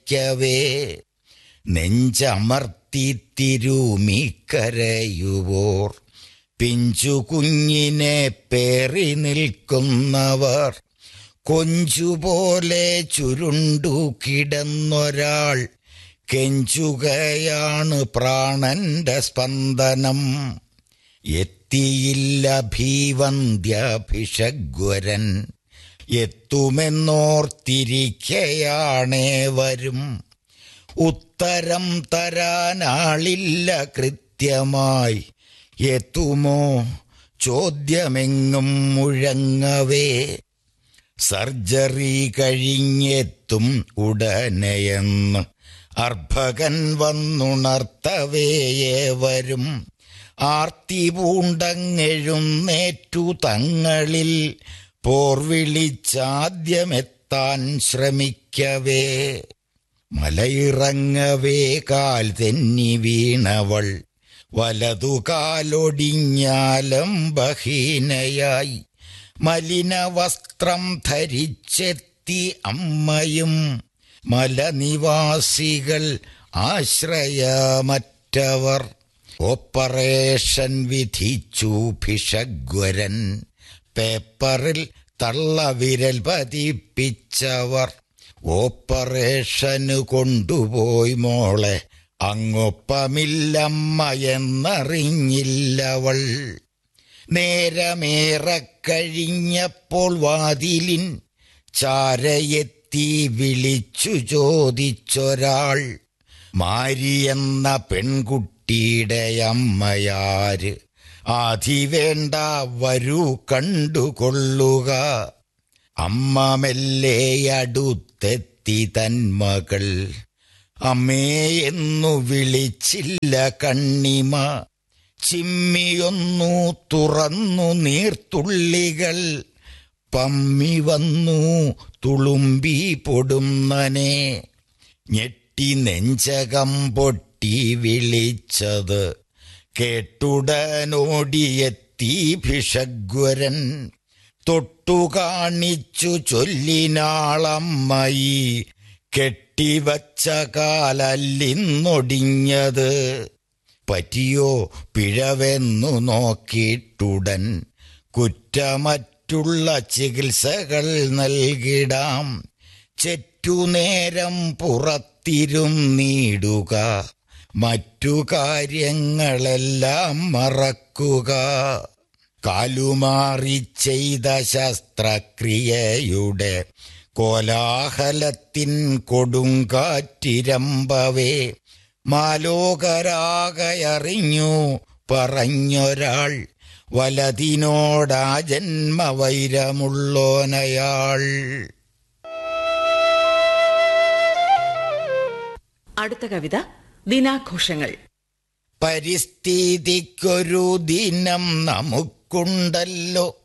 വിറയ്ക്കവേ നെഞ്ചമർത്തി തിരുമിക്കരയുവോർ പിഞ്ചു കുഞ്ഞിനെ പേറി നിൽക്കുന്നവർ കൊഞ്ചുപോലെ ചുരുണ്ടു കിടന്നൊരാൾ കെഞ്ചുകയാണ് പ്രാണന്റെ സ്പന്ദനം എത്തിയില്ല ഭീവന്ധ്യഭിഷഗ്വരൻ എത്തുമെന്നോർത്തിരിക്കയാണേ വരും ഉത്തരം തരാനാളില്ല കൃത്യമായി എത്തുമോ ചോദ്യമെങ്ങും മുഴങ്ങവേ സർജറി കഴിഞ്ഞെത്തും ഉടനെയെന്ന് അർഭകൻ വന്നുണർത്തവേയെ വരും ആർത്തി പൂണ്ടങ്ങെഴുന്നേറ്റു തങ്ങളിൽ പോർവിളിച്ചാദ്യമെത്താൻ ശ്രമിക്കവേ മലയിറങ്ങവേ കാൽ തെന്നി വീണവൾ വലതു കാലൊടിഞ്ഞാലം ബഹീനയായി മലിന വസ്ത്രം ധരിച്ചെത്തി അമ്മയും മലനിവാസികൾ ആശ്രയമറ്റവർ ഓപ്പറേഷൻ വിധിച്ചു ഭിഷഗ്വരൻ പേപ്പറിൽ തള്ളവിരൽ പതിപ്പിച്ചവർ ഓപ്പറേഷന് കൊണ്ടുപോയി മോളെ അങ്ങൊപ്പമില്ലമ്മ എന്നറിഞ്ഞില്ലവൾ നേരമേറെ കഴിഞ്ഞപ്പോൾ വാതിലിൻ ചാരയെത്തി വിളിച്ചു ചോദിച്ചൊരാൾ മാരി എന്ന പെൺകുട്ടിയുടെ അമ്മയാര് ആധി വേണ്ട വരൂ കണ്ടുകൊള്ളുക അമ്മ മെല്ലെ അടുത്തെത്തി തന്മകൾ അമ്മേ എന്നു വിളിച്ചില്ല കണ്ണിമ ചിമ്മിയൊന്നു തുറന്നു നീർത്തുള്ളികൾ പമ്മി വന്നു തുളുമ്പി പൊടുന്നനെ ഞെട്ടി നെഞ്ചകം പൊട്ടി വിളിച്ചത് കേട്ടുടനോടിയെത്തി ഭിഷഗ്വരൻ തൊട്ടു കാണിച്ചു ചൊല്ലിനാളമ്മയി കെട്ടിവച്ച കാലല്ലിന്നൊടിഞ്ഞത് പറ്റിയോ പിഴവെന്നു നോക്കിയിട്ടുടൻ കുറ്റമറ്റുള്ള ചികിത്സകൾ നൽകിടാം ചെറ്റുനേരം പുറത്തിരുന്നീടുക മറ്റു കാര്യങ്ങളെല്ലാം മറക്കുക കാലുമാറി ചെയ്ത ശസ്ത്രക്രിയയുടെ കോലാഹലത്തിൻ കൊടുങ്കാറ്റിരമ്പവേ മാലോകരാകയറിഞ്ഞു പറഞ്ഞൊരാൾ വലതിനോടാ ജന്മവൈരമുള്ളോനയാൾ അടുത്ത കവിത ദിനാഘോഷങ്ങൾ പരിസ്ഥിതിക്കൊരു ദിനം നമുക്കുണ്ടല്ലോ